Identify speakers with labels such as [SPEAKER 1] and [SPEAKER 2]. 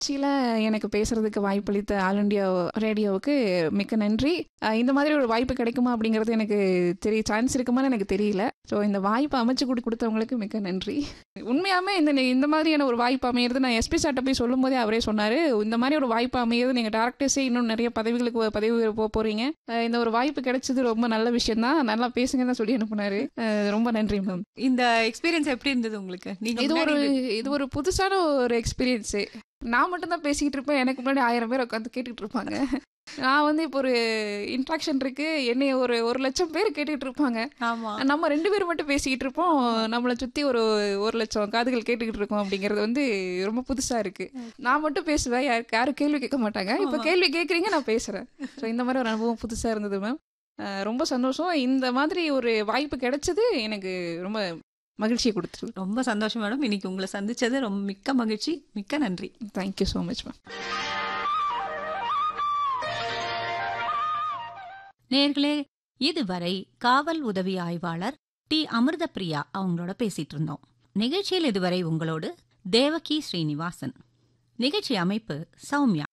[SPEAKER 1] நிகழ்ச்சியில எனக்கு பேசுறதுக்கு வாய்ப்பளித்த ஆல் இண்டியா ரேடியோவுக்கு மிக்க நன்றி அஹ் இந்த மாதிரி ஒரு வாய்ப்பு கிடைக்குமா அப்படிங்கிறது எனக்கு தெரிய சான்ஸ் இருக்குமான்னு எனக்கு தெரியல ஸோ இந்த வாய்ப்பு அமைச்சு கொடு கொடுத்தவங்களுக்கு மிக்க நன்றி உண்மையாமே இந்த இந்த மாதிரியான ஒரு வாய்ப்பு அமையிறது நான் எஸ்பி சார்ட்ட போய் சொல்லும் போதே அவரே சொன்னாரு இந்த மாதிரி ஒரு வாய்ப்பு அமையிறது நீங்க டேரக்டர்ஸே இன்னும் நிறைய பதவிகளுக்கு பதவி உயர போக போறீங்க அஹ் இந்த ஒரு வாய்ப்பு கிடைச்சது ரொம்ப நல்ல விஷயம் தான் நல்லா பேசுங்கன்னு சொல்லி அனுப்புனாரு அஹ் ரொம்ப நன்றி மேம்
[SPEAKER 2] இந்த எக்ஸ்பீரியன்ஸ் எப்படி இருந்தது உங்களுக்கு நீங்க
[SPEAKER 1] இது ஒரு
[SPEAKER 2] முன்னாடி
[SPEAKER 1] இது ஒரு புதுசான ஒரு எக்ஸ்பீரியன்ஸு நான் மட்டும் தான் பேசிக்கிட்டு இருப்பேன் எனக்கு முன்னாடி ஆயிரம் பேர் உட்காந்து கேட்டுட்டு இருப்பாங்க நான் வந்து இப்போ ஒரு இன்ட்ராக்ஷன் இருக்கு என்னைய ஒரு ஒரு லட்சம் பேர் கேட்டுட்டு இருப்பாங்க
[SPEAKER 2] ஆமா
[SPEAKER 1] நம்ம ரெண்டு பேரும் மட்டும் பேசிக்கிட்டு இருப்போம் நம்மளை சுத்தி ஒரு ஒரு லட்சம் காதுகள் கேட்டுக்கிட்டு இருக்கோம் அப்படிங்கிறது வந்து ரொம்ப புதுசா இருக்கு நான் மட்டும் பேசுவேன் யாருக்கு யாரும் கேள்வி கேட்க மாட்டாங்க இப்போ
[SPEAKER 2] ஆமா.
[SPEAKER 1] கேள்வி கேட்குறீங்க நான் பேசுறேன் ஸோ இந்த மாதிரி ஒரு அனுபவம் புதுசா இருந்தது மேம் ரொம்ப சந்தோஷம் இந்த மாதிரி ஒரு வாய்ப்பு கிடைச்சது எனக்கு ரொம்ப மகிழ்ச்சியை கொடுத்துருக்கு
[SPEAKER 2] ரொம்ப சந்தோஷம் மேடம் இன்னைக்கு உங்களை சந்திச்சது ரொம்ப மிக்க மகிழ்ச்சி மிக்க நன்றி
[SPEAKER 1] தேங்க்யூ ஸோ மச் மேம்
[SPEAKER 3] நேர்களே இதுவரை காவல் உதவி ஆய்வாளர் டி அமிர்தபிரியா அவங்களோட பேசிட்டு இருந்தோம் நிகழ்ச்சியில் இதுவரை உங்களோடு தேவகி ஸ்ரீனிவாசன் நிகழ்ச்சி அமைப்பு சௌமியா